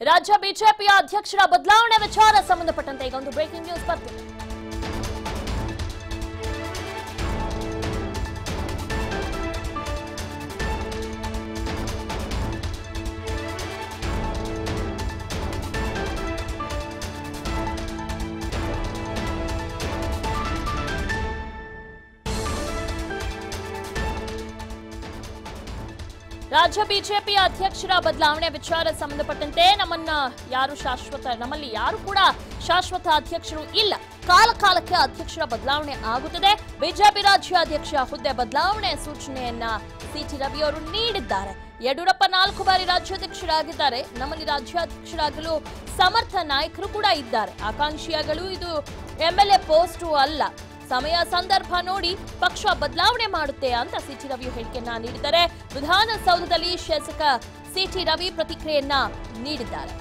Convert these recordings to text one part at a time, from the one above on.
ರಾಜ್ಯ ಬಿಜೆಪಿಯ ಅಧ್ಯಕ್ಷರ ಬದಲಾವಣೆ ವಿಚಾರ ಸಂಬಂಧಪಟ್ಟಂತೆ ಈಗ ಒಂದು ಬ್ರೇಕಿಂಗ್ ನ್ಯೂಸ್ ಬರ್ತಿದೆ ರಾಜ್ಯ ಬಿಜೆಪಿಯ ಅಧ್ಯಕ್ಷರ ಬದಲಾವಣೆ ವಿಚಾರ ಸಂಬಂಧಪಟ್ಟಂತೆ ನಮ್ಮನ್ನ ಯಾರು ಶಾಶ್ವತ ನಮ್ಮಲ್ಲಿ ಯಾರು ಕೂಡ ಶಾಶ್ವತ ಅಧ್ಯಕ್ಷರು ಇಲ್ಲ ಕಾಲ ಕಾಲಕ್ಕೆ ಅಧ್ಯಕ್ಷರ ಬದಲಾವಣೆ ಆಗುತ್ತದೆ ಬಿಜೆಪಿ ರಾಜ್ಯಾಧ್ಯಕ್ಷ ಹುದ್ದೆ ಬದಲಾವಣೆ ಸೂಚನೆಯನ್ನ ಸಿಟಿ ರವಿ ಅವರು ನೀಡಿದ್ದಾರೆ ಯಡಿಯೂರಪ್ಪ ನಾಲ್ಕು ಬಾರಿ ರಾಜ್ಯಾಧ್ಯಕ್ಷರಾಗಿದ್ದಾರೆ ನಮ್ಮಲ್ಲಿ ರಾಜ್ಯಾಧ್ಯಕ್ಷರಾಗಲು ಸಮರ್ಥ ನಾಯಕರು ಕೂಡ ಇದ್ದಾರೆ ಆಕಾಂಕ್ಷಿಯಾಗಲು ಇದು ಎಂಎಲ್ಎ ಪೋಸ್ಟು ಅಲ್ಲ ಸಮಯ ಸಂದರ್ಭ ನೋಡಿ ಪಕ್ಷ ಬದಲಾವಣೆ ಮಾಡುತ್ತೆ ಅಂತ ಸಿಟಿ ರವಿ ಹೇಳಿಕೆಯನ್ನ ನೀಡಿದ್ದಾರೆ ವಿಧಾನಸೌಧದಲ್ಲಿ ಶಾಸಕ ಸಿಟಿ ರವಿ ಪ್ರತಿಕ್ರಿಯೆಯನ್ನ ನೀಡಿದ್ದಾರೆ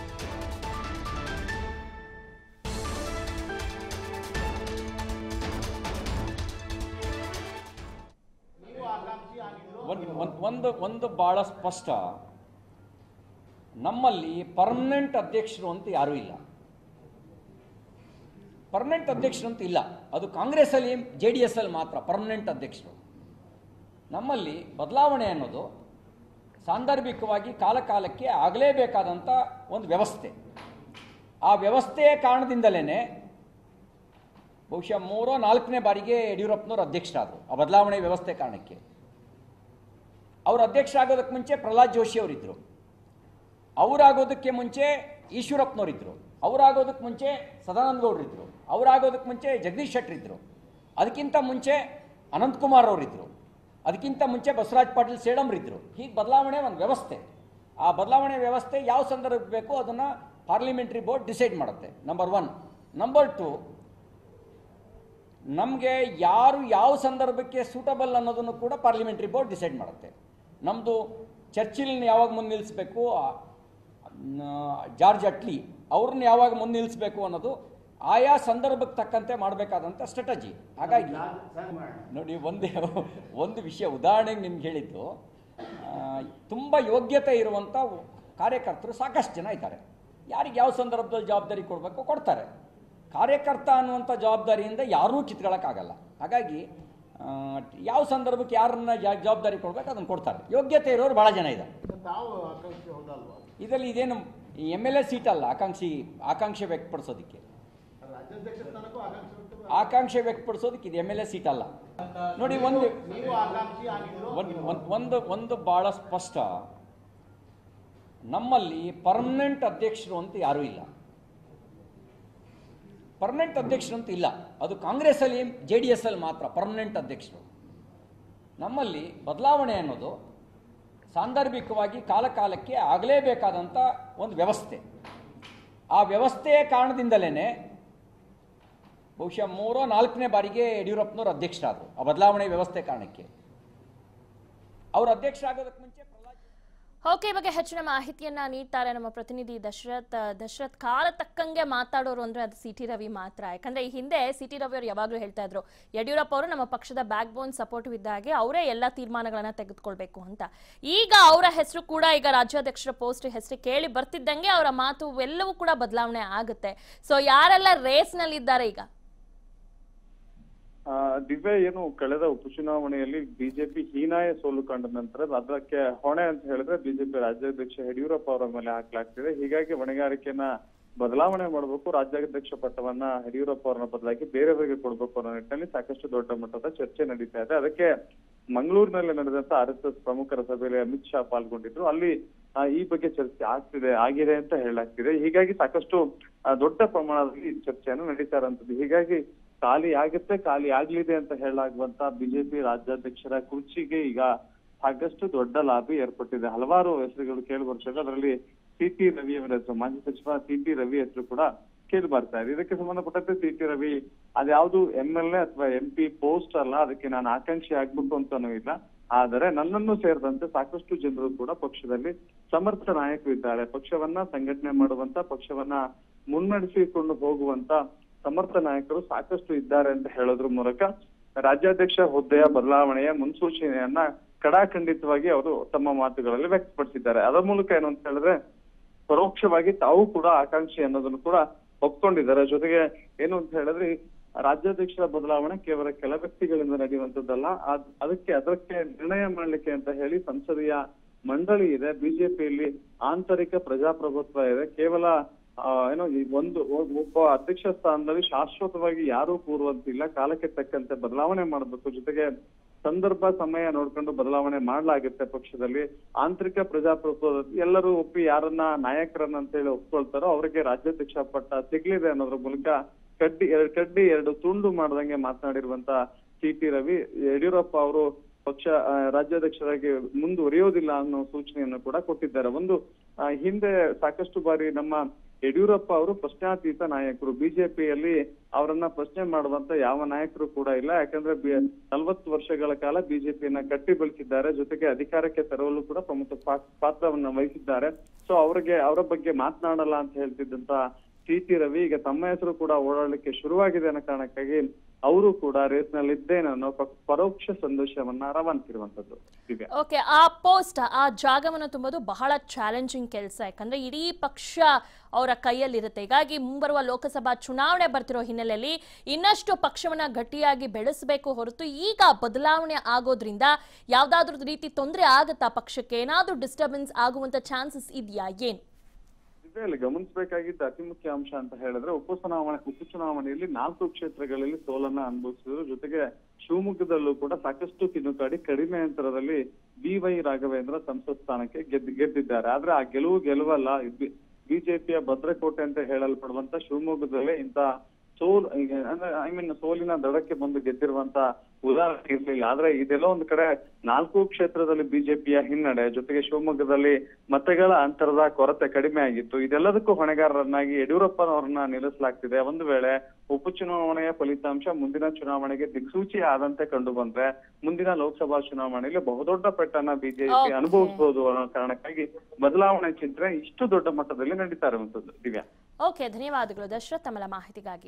ಒಂದ್- ಒಂದ್- ಒಂದು ಒಂದು ಭಾಳ ಸ್ಪಷ್ಟ ನಮ್ಮಲ್ಲಿ ಪರ್ಮನೆಂಟ್ ಅಧ್ಯಕ್ಷರು ಅಂತ ಯಾರೂ ಇಲ್ಲ ಪರ್ಮನೆಂಟ್ ಅಧ್ಯಕ್ಷರು ಅಂತ ಇಲ್ಲ ಅದು ಕಾಂಗ್ರೆಸ್ಸಲ್ಲಿ ಜೆ ಡಿ ಎಸ್ ಅಲ್ಲಿ ಮಾತ್ರ ಪರ್ಮನೆಂಟ್ ಅಧ್ಯಕ್ಷರು ನಮ್ಮಲ್ಲಿ ಬದಲಾವಣೆ ಅನ್ನೋದು ಸಾಂದರ್ಭಿಕವಾಗಿ ಕಾಲ ಕಾಲಕ್ಕೆ ಆಗಲೇಬೇಕಾದಂಥ ಒಂದು ವ್ಯವಸ್ಥೆ ಆ ವ್ಯವಸ್ಥೆಯ ಕಾರಣದಿಂದಲೇ ಬಹುಶಃ ಮೂರೋ ನಾಲ್ಕನೇ ಬಾರಿಗೆ ಯಡಿಯೂರಪ್ಪನವರು ಅಧ್ಯಕ್ಷರಾದರು ಆ ಬದಲಾವಣೆ ವ್ಯವಸ್ಥೆ ಕಾರಣಕ್ಕೆ ಅವರು ಅಧ್ಯಕ್ಷರಾಗೋದಕ್ಕೆ ಮುಂಚೆ ಪ್ರಹ್ಲಾದ್ ಜೋಶಿ ಅವರಿದ್ದರು ಅವರಾಗೋದಕ್ಕೆ ಮುಂಚೆ ಈಶ್ವರಪ್ಪನವರಿದ್ದರು ಅವರಾಗೋದಕ್ಕೆ ಮುಂಚೆ ಸದಾನಂದ ಗೌಡರಿದ್ದರು ಅವರಾಗೋದಕ್ಕೆ ಮುಂಚೆ ಜಗದೀಶ್ ಶೆಟ್ಟರ್ ಇದ್ದರು ಅದಕ್ಕಿಂತ ಮುಂಚೆ ಅನಂತಕುಮಾರ್ ಅವರಿದ್ದರು ಅದಕ್ಕಿಂತ ಮುಂಚೆ ಬಸವರಾಜ್ ಪಾಟೀಲ್ ಸೇಡಮ್ರಿದ್ದರು ಹೀಗೆ ಬದಲಾವಣೆ ಒಂದು ವ್ಯವಸ್ಥೆ ಆ ಬದಲಾವಣೆ ವ್ಯವಸ್ಥೆ ಯಾವ ಸಂದರ್ಭಕ್ಕೆ ಬೇಕು ಅದನ್ನು ಪಾರ್ಲಿಮೆಂಟ್ರಿ ಬೋರ್ಡ್ ಡಿಸೈಡ್ ಮಾಡುತ್ತೆ ನಂಬರ್ ಒನ್ ನಂಬರ್ ಟು ನಮಗೆ ಯಾರು ಯಾವ ಸಂದರ್ಭಕ್ಕೆ ಸೂಟಬಲ್ ಅನ್ನೋದನ್ನು ಕೂಡ ಪಾರ್ಲಿಮೆಂಟ್ರಿ ಬೋರ್ಡ್ ಡಿಸೈಡ್ ಮಾಡುತ್ತೆ ನಮ್ಮದು ಚರ್ಚಿಲ್ನ ಯಾವಾಗ ಮುಂದೆ ನಿಲ್ಲಿಸಬೇಕು ಜಾರ್ಜ್ ಅಟ್ಲಿ ಅವ್ರನ್ನ ಯಾವಾಗ ಮುಂದೆ ನಿಲ್ಲಿಸಬೇಕು ಅನ್ನೋದು ಆಯಾ ಸಂದರ್ಭಕ್ಕೆ ತಕ್ಕಂತೆ ಮಾಡಬೇಕಾದಂಥ ಸ್ಟ್ರಾಟಜಿ ಹಾಗಾಗಿ ನೋಡಿ ಒಂದೇ ಒಂದು ವಿಷಯ ಉದಾಹರಣೆಗೆ ನಿಮ್ಗೆ ಹೇಳಿದ್ದು ತುಂಬ ಯೋಗ್ಯತೆ ಇರುವಂಥ ಕಾರ್ಯಕರ್ತರು ಸಾಕಷ್ಟು ಜನ ಇದ್ದಾರೆ ಯಾರಿಗೆ ಯಾವ ಸಂದರ್ಭದಲ್ಲಿ ಜವಾಬ್ದಾರಿ ಕೊಡಬೇಕು ಕೊಡ್ತಾರೆ ಕಾರ್ಯಕರ್ತ ಅನ್ನುವಂಥ ಜವಾಬ್ದಾರಿಯಿಂದ ಯಾರೂ ಕಿತ್ಕೊಳ್ಳೋಕ್ಕಾಗಲ್ಲ ಹಾಗಾಗಿ ಆ, ಯಾವ ಸಂದರ್ಭಕ್ಕೆ ಯಾರನ್ನ ಜಾ- ಜವಾಬ್ದಾರಿ ಕೊಡ್ಬೇಕು ಅದನ್ನು ಕೊಡ್ತಾರೆ ಯೋಗ್ಯತೆ ಇರೋರು ಭಾಳ ಜನ ಇದ್ದಾರೆ ತಾವು ಆಕಾಂಕ್ಷಿ ಹೌದಲ್ವಾ ಇದರಲ್ಲಿ ಇದೇನು ಎಮ್ ಎಲ್ ಎ ಸೀಟ್ ಅಲ್ಲ ಆಕಾಂಕ್ಷಿ ಆಕಾಂಕ್ಷೆ ವ್ಯಕ್ತಪಡಿಸೋದಕ್ಕೆ ರಾಜ್ಯಾಧ್ಯಕ್ಷ ಸ್ಥಾನಕ್ಕೂ ಆಕಾಂಕ್ಷಿ ಉಂಟು ಆಕಾಂಕ್ಷೆ ವ್ಯಕ್ತಪಡಿಸೋದಕ್ಕೆ ಇದು ಎಮ್ ಎಲ್ ಎ ಸೀಟ್ ಅಲ್ಲ ನೋಡಿ ಒಂದು ನೀವು ಆಕಾಂಕ್ಷಿ ಆಗಿದ್ರು ಒಂದು ಒಂದು- ಒಂದು ಒಂದು ಭಾಳ ಸ್ಪಷ್ಟ ನಮ್ಮಲ್ಲಿ ಪರ್ಮನೆಂಟ್ ಅಧ್ಯಕ್ಷರು ಅಂತ ಯಾರೂ ಇಲ್ಲ ಪರ್ಮನೆಂಟ್ ಅಧ್ಯಕ್ಷರು ಅಂತ ಇಲ್ಲ ಅದು ಕಾಂಗ್ರೆಸ್ಸಲ್ಲಿ ಜೆ ಡಿ ಎಸ್ ಅಲ್ಲಿ ಮಾತ್ರ ಪರ್ಮನೆಂಟ್ ಅಧ್ಯಕ್ಷರು ನಮ್ಮಲ್ಲಿ ಬದಲಾವಣೆ ಅನ್ನೋದು ಸಾಂದರ್ಭಿಕವಾಗಿ ಕಾಲ ಕಾಲಕ್ಕೆ ಆಗಲೇಬೇಕಾದಂಥ ಒಂದು ವ್ಯವಸ್ಥೆ ಆ ವ್ಯವಸ್ಥೆಯ ಕಾರಣದಿಂದಲೇ ಬಹುಶಃ ಮೂರೋ ನಾಲ್ಕನೇ ಬಾರಿಗೆ ಯಡಿಯೂರಪ್ಪನವರು ಅಧ್ಯಕ್ಷರಾದರು ಆ ಬದಲಾವಣೆ ವ್ಯವಸ್ಥೆ ಕಾರಣಕ್ಕೆ ಅವರು ಅಧ್ಯಕ್ಷರಾಗೋದಕ್ಕೆ ಮುಂಚೆ ಪ್ರಹ್ಲಾದ್ ಓಕೆ ಈ ಬಗ್ಗೆ ಹೆಚ್ಚಿನ ಮಾಹಿತಿಯನ್ನ ನೀಡ್ತಾರೆ ನಮ್ಮ ಪ್ರತಿನಿಧಿ ದಶರಥ್ ದಶರಥ್ ಕಾಲ ತಕ್ಕಂಗೆ ಮಾತಾಡೋರು ಅಂದ್ರೆ ಅದು ಸಿ ಟಿ ರವಿ ಮಾತ್ರ ಯಾಕಂದ್ರೆ ಈ ಹಿಂದೆ ಸಿ ಟಿ ರವಿ ಅವರು ಯಾವಾಗಲೂ ಹೇಳ್ತಾ ಇದ್ರು ಯಡಿಯೂರಪ್ಪ ಅವರು ನಮ್ಮ ಪಕ್ಷದ ಬ್ಯಾಕ್ ಬೋನ್ ಸಪೋರ್ಟ್ ಇದ್ದಾಗೆ ಅವರೇ ಎಲ್ಲ ತೀರ್ಮಾನಗಳನ್ನ ತೆಗೆದುಕೊಳ್ಬೇಕು ಅಂತ ಈಗ ಅವರ ಹೆಸರು ಕೂಡ ಈಗ ರಾಜ್ಯಾಧ್ಯಕ್ಷರ ಪೋಸ್ಟ್ ಹೆಸರು ಕೇಳಿ ಬರ್ತಿದ್ದಂಗೆ ಅವರ ಮಾತು ಎಲ್ಲವೂ ಕೂಡ ಬದಲಾವಣೆ ಆಗುತ್ತೆ ಸೊ ಯಾರೆಲ್ಲ ರೇಸ್ ನಲ್ಲಿ ಇದ್ದಾರೆ ಈಗ ಆ, ದಿವ್ಯ ಏನು ಕಳೆದ ಉಪಚುನಾವಣೆಯಲ್ಲಿ ಬಿಜೆಪಿ ಹೀನಾಯ ಸೋಲು ಕಂಡ ನಂತರ ಅದಕ್ಕೆ ಹೊಣೆ ಅಂತ ಹೇಳಿದ್ರೆ ಬಿಜೆಪಿ ರಾಜ್ಯಾಧ್ಯಕ್ಷ ಯಡಿಯೂರಪ್ಪ ಅವರ ಮೇಲೆ ಹಾಕ್ಲಾಗ್ತಿದೆ ಹೀಗಾಗಿ ಹೊಣೆಗಾರಿಕೆಯನ್ನ ಬದಲಾವಣೆ ಮಾಡಬೇಕು ರಾಜ್ಯಾಧ್ಯಕ್ಷ ಪಟ್ಟವನ್ನ ಯಡಿಯೂರಪ್ಪ ಅವರನ್ನ ಬದಲಾಗಿ ಬೇರೆಯವರಿಗೆ ಕೊಡ್ಬೇಕು ಅನ್ನೋ ನಿಟ್ಟಿನಲ್ಲಿ ಸಾಕಷ್ಟು ದೊಡ್ಡ ಮಟ್ಟದ ಚರ್ಚೆ ನಡೀತಾ ಇದೆ ಅದಕ್ಕೆ ಮಂಗಳೂರಿನಲ್ಲಿ ನಡೆದಂತ ಆರ್ ಎಸ್ ಎಸ್ ಪ್ರಮುಖರ ಸಭೆಯಲ್ಲಿ ಅಮಿತ್ ಶಾ ಪಾಲ್ಗೊಂಡಿದ್ರು ಅಲ್ಲಿ ಆ, ಈ ಬಗ್ಗೆ ಚರ್ಚೆ ಆಗ್ತಿದೆ ಆಗಿದೆ ಅಂತ ಹೇಳಲಾಗ್ತಿದೆ ಹೀಗಾಗಿ ಸಾಕಷ್ಟು ಆ, ದೊಡ್ಡ ಪ್ರಮಾಣದಲ್ಲಿ ಈ ಚರ್ಚೆಯನ್ನು ನಡೀತಾ ಇರೋಂಥದ್ದು ಹೀಗಾಗಿ ಖಾಲಿ ಆಗುತ್ತೆ ಖಾಲಿ ಆಗ್ಲಿದೆ ಅಂತ ಹೇಳಲಾಗುವಂತ ಬಿಜೆಪಿ ರಾಜ್ಯಾಧ್ಯಕ್ಷರ ಕುರ್ಚಿಗೆ ಈಗ ಸಾಕಷ್ಟು ದೊಡ್ಡ ಲಾಭಿ ಏರ್ಪಟ್ಟಿದೆ ಹಲವಾರು ಹೆಸರುಗಳು ಕೇಳಿ ಬರ್ತಿದೆ ಅದರಲ್ಲಿ ಸಿ ಟಿ ರವಿ ಅವರ ಹೆಸರು ಮಾಜಿ ಸಚಿವ ಸಿ ಟಿ ರವಿ ಹೆಸರು ಕೂಡ ಕೇಳಿ ಬರ್ತಾ ಇದೆ ಇದಕ್ಕೆ ಸಂಬಂಧಪಟ್ಟಂತೆ ಸಿ ಟಿ ರವಿ ಅದ್ಯಾವುದು ಎಂ ಎಲ್ ಎ ಅಥವಾ ಎಂ ಪಿ ಪೋಸ್ಟ್ ಅಲ್ಲ ಅದಕ್ಕೆ ನಾನು ಆಕಾಂಕ್ಷಿ ಆಗ್ಬೇಕು ಅಂತಾನೂ ಇಲ್ಲ ಆದರೆ ನನ್ನನ್ನು ಸೇರಿದಂತೆ ಸಾಕಷ್ಟು ಜನರು ಕೂಡ ಪಕ್ಷದಲ್ಲಿ ಸಮರ್ಥ ನಾಯಕರು ಇದ್ದಾರೆ ಪಕ್ಷವನ್ನ ಸಂಘಟನೆ ಮಾಡುವಂತ ಪಕ್ಷವನ್ನ ಮುನ್ನಡೆಸಿಕೊಂಡು ಹೋಗುವಂತ ಸಮರ್ಥ ನಾಯಕರು ಸಾಕಷ್ಟು ಇದ್ದಾರೆ ಅಂತ ಹೇಳೋದ್ರ ಮೂಲಕ ರಾಜ್ಯಾಧ್ಯಕ್ಷ ಹುದ್ದೆಯ ಬದಲಾವಣೆಯ ಮುನ್ಸೂಚನೆಯನ್ನ ಕಡಾಖಂಡಿತವಾಗಿ ಅವರು ತಮ್ಮ ಮಾತುಗಳಲ್ಲಿ ವ್ಯಕ್ತಪಡಿಸಿದ್ದಾರೆ ಅದರ ಮೂಲಕ ಏನು ಅಂತ ಹೇಳಿದ್ರೆ ಪರೋಕ್ಷವಾಗಿ ತಾವು ಕೂಡ ಆಕಾಂಕ್ಷಿ ಅನ್ನೋದನ್ನು ಕೂಡ ಒಪ್ಕೊಂಡಿದ್ದಾರೆ ಜೊತೆಗೆ ಏನು ಅಂತ ಹೇಳಿದ್ರೆ ಈ ರಾಜ್ಯಾಧ್ಯಕ್ಷರ ಬದಲಾವಣೆ ಕೇವಲ ಕೆಲ ವ್ಯಕ್ತಿಗಳಿಂದ ನಡೆಯುವಂತದ್ದಲ್ಲ ಅದ್- ಅದಕ್ಕೆ ಅದಕ್ಕೆ ನಿರ್ಣಯ ಮಾಡ್ಲಿಕ್ಕೆ ಅಂತ ಹೇಳಿ ಸಂಸದೀಯ ಮಂಡಳಿ ಇದೆ ಬಿಜೆಪಿಯಲ್ಲಿ ಆಂತರಿಕ ಪ್ರಜಾಪ್ರಭುತ್ವ ಇದೆ ಕೇವಲ ಆ, ಏನೋ ಈ ಒಂದು ಒ- ಒಬ್ಬ ಅಧ್ಯಕ್ಷ ಸ್ಥಾನದಲ್ಲಿ ಶಾಶ್ವತವಾಗಿ ಯಾರೂ ಕೂರುವಂತಿಲ್ಲ ಕಾಲಕ್ಕೆ ತಕ್ಕಂತೆ ಬದಲಾವಣೆ ಮಾಡಬೇಕು ಜೊತೆಗೆ ಸಂದರ್ಭ ಸಮಯ ನೋಡ್ಕೊಂಡು ಬದಲಾವಣೆ ಮಾಡಲಾಗುತ್ತೆ ಪಕ್ಷದಲ್ಲಿ ಆಂತರಿಕ ಪ್ರಜಾಪ್ರಭುತ್ವ ಎಲ್ಲರೂ ಒಪ್ಪಿ ಯಾರನ್ನ ನಾಯಕರನ್ನ ಅಂತ ಹೇಳಿ ಒಪ್ಕೊಳ್ತಾರೋ ಅವರಿಗೆ ರಾಜ್ಯಾಧ್ಯಕ್ಷ ಪಟ್ಟ ಸಿಗ್ಲಿದೆ ಅನ್ನೋದ್ರ ಮೂಲಕ ಕಡ್ಡಿ ಎರಡು ಕಡ್ಡಿ ಎರಡು ತುಂಡು ಮಾಡ್ದಂಗೆ ಮಾತನಾಡಿರುವಂತ ಸಿ ಟಿ ರವಿ ಯಡಿಯೂರಪ್ಪ ಅವರು ಪಕ್ಷ ಆ, ರಾಜ್ಯಾಧ್ಯಕ್ಷರಾಗಿ ಮುಂದುವರಿಯೋದಿಲ್ಲ ಅನ್ನೋ ಸೂಚನೆಯನ್ನು ಕೂಡ ಕೊಟ್ಟಿದ್ದಾರೆ ಒಂದು ಆ, ಹಿಂದೆ ಸಾಕಷ್ಟು ಬಾರಿ ನಮ್ಮ ಯಡಿಯೂರಪ್ಪ ಅವರು ಪ್ರಶ್ನಾತೀತ ನಾಯಕರು ಬಿಜೆಪಿಯಲ್ಲಿ ಅವರನ್ನ ಪ್ರಶ್ನೆ ಮಾಡುವಂತ ಯಾವ ನಾಯಕರು ಕೂಡ ಇಲ್ಲ ಯಾಕಂದ್ರೆ ನಲವತ್ತು ವರ್ಷಗಳ ಕಾಲ ಬಿಜೆಪಿಯನ್ನ ಕಟ್ಟಿ ಬೆಳೆಸಿದ್ದಾರೆ ಜೊತೆಗೆ ಅಧಿಕಾರಕ್ಕೆ ತರಲು ಕೂಡ ಪ್ರಮುಖ ಪಾ- ಪಾತ್ರವನ್ನ ವಹಿಸಿದ್ದಾರೆ ಸೊ ಅವರಿಗೆ ಅವರ ಬಗ್ಗೆ ಮಾತನಾಡಲ್ಲ ಅಂತ ಹೇಳ್ತಿದ್ದಂತ ಸಿ ಟಿ ರವಿ ಈಗ ತಮ್ಮ ಹೆಸರು ಕೂಡ ಓಡಾಡಲಿಕ್ಕೆ ಶುರುವಾಗಿದೆ ಅನ್ನೋ ಕಾರಣಕ್ಕಾಗಿ ಅವರು ಕೂಡ ರೇಸ್ ನಲ್ಲಿ ಇದ್ದೇನೆ ಅನ್ನೋ ಪ- ಪರೋಕ್ಷ ಸಂದೇಶವನ್ನ ರವಾನಿಸಿರುವಂತದ್ದು ದಿವ್ಯಾ ಓಕೆ ಆ ಪೋಸ್ಟ್ ಆ ಜಾಗವನ್ನು ತುಂಬೋದು ಬಹಳ ಚಾಲೆಂಜಿಂಗ್ ಕೆಲಸ ಯಾಕಂದ್ರೆ ಇಡೀ ಪಕ್ಷ ಅವರ ಕೈಯಲ್ಲಿರುತ್ತೆ ಹೀಗಾಗಿ ಮುಂಬರುವ ಲೋಕಸಭಾ ಚುನಾವಣೆ ಬರ್ತಿರೋ ಹಿನ್ನೆಲೆಯಲ್ಲಿ ಇನ್ನಷ್ಟು ಪಕ್ಷವನ್ನ ಗಟ್ಟಿಯಾಗಿ ಬೆಳೆಸಬೇಕು ಹೊರತು ಈಗ ಬದಲಾವಣೆ ಆಗೋದ್ರಿಂದ ಯಾವ್ದಾದ್ರೂ ರೀತಿ ತೊಂದರೆ ಆಗುತ್ತಾ ಪಕ್ಷಕ್ಕೆ ಏನಾದ್ರೂ ಡಿಸ್ಟರ್ಬೆನ್ಸ್ ಆಗುವಂತ ಚಾನ್ಸಸ್ ಇದೆಯಾ ಏನು ಇಲ್ಲಿ ಗಮನಿಸಬೇಕಾಗಿದ್ದ ಅತಿ ಮುಖ್ಯ ಅಂಶ ಅಂತ ಹೇಳಿದ್ರೆ ಉಪಚುನಾವಣೆ ಉಪಚುನಾವಣೆಯಲ್ಲಿ ನಾಲ್ಕು ಕ್ಷೇತ್ರಗಳಲ್ಲಿ ಸೋಲನ್ನ ಅನುಭವಿಸಿದ್ರು ಜೊತೆಗೆ ಶಿವಮೊಗ್ಗದಲ್ಲೂ ಕೂಡ ಸಾಕಷ್ಟು ತಿನ್ನುಕಾಡಿ ಕಡಿಮೆ ಅಂತರದಲ್ಲಿ ಬಿ ವೈ ರಾಘವೇಂದ್ರ ಸಂಸತ್ ಸ್ಥಾನಕ್ಕೆ ಗೆದ್ದ ಗೆದ್ದಿದ್ದಾರೆ ಆದ್ರೆ ಆ ಗೆಲುವು ಗೆಲುವಲ್ಲ ಬಿಜೆಪಿಯ ಭದ್ರಕೋಟೆ ಅಂತ ಹೇಳಲ್ಪಡುವಂತ ಶಿವಮೊಗ್ಗದಲ್ಲೇ ಇಂತ ಸೋಲ್ ಈಗ ಅಂದ್ರೆ ಐ ಮೀನ್ ಸೋಲಿನ ದಡಕ್ಕೆ ಬಂದು ಗೆದ್ದಿರುವಂತ ಉದಾಹರಣೆ ಇರ್ಲಿಲ್ಲ ಆದ್ರೆ ಇದೆಲ್ಲ ಒಂದು ಕಡೆ ನಾಲ್ಕು ಕ್ಷೇತ್ರದಲ್ಲಿ ಬಿಜೆಪಿಯ ಹಿನ್ನಡೆ ಜೊತೆಗೆ ಶಿವಮೊಗ್ಗದಲ್ಲಿ ಮತಗಳ ಅಂತರದ ಕೊರತೆ ಕಡಿಮೆ ಆಗಿತ್ತು ಇದೆಲ್ಲದಕ್ಕೂ ಹೊಣೆಗಾರರನ್ನಾಗಿ ಯಡಿಯೂರಪ್ಪನವರನ್ನ ನಿಲ್ಲಿಸಲಾಗ್ತಿದೆ ಒಂದು ವೇಳೆ ಉಪಚುನಾವಣೆಯ ಫಲಿತಾಂಶ ಮುಂದಿನ ಚುನಾವಣೆಗೆ ದಿಕ್ಸೂಚಿ ಆದಂತೆ ಕಂಡು ಬಂದ್ರೆ ಮುಂದಿನ ಲೋಕಸಭಾ ಚುನಾವಣೆಯಲ್ಲಿ ಬಹುದೊಡ್ಡ ಪೆಟ್ಟನ್ನ ಬಿಜೆಪಿ Okay. ಅನುಭವಿಸಬಹುದು ಅನ್ನೋ ಕಾರಣಕ್ಕಾಗಿ ಬದಲಾವಣೆ ಚಿಂತನೆ ಇಷ್ಟು ದೊಡ್ಡ ಮಟ್ಟದಲ್ಲಿ ನಡೀತಾ ಇರುವಂತದ್ದು ದಿವ್ಯಾ ಓಕೆ ಧನ್ಯವಾದಗಳು ದಶರಥ್ ತಮ್ಮ ಮಾಹಿತಿಗಾಗಿ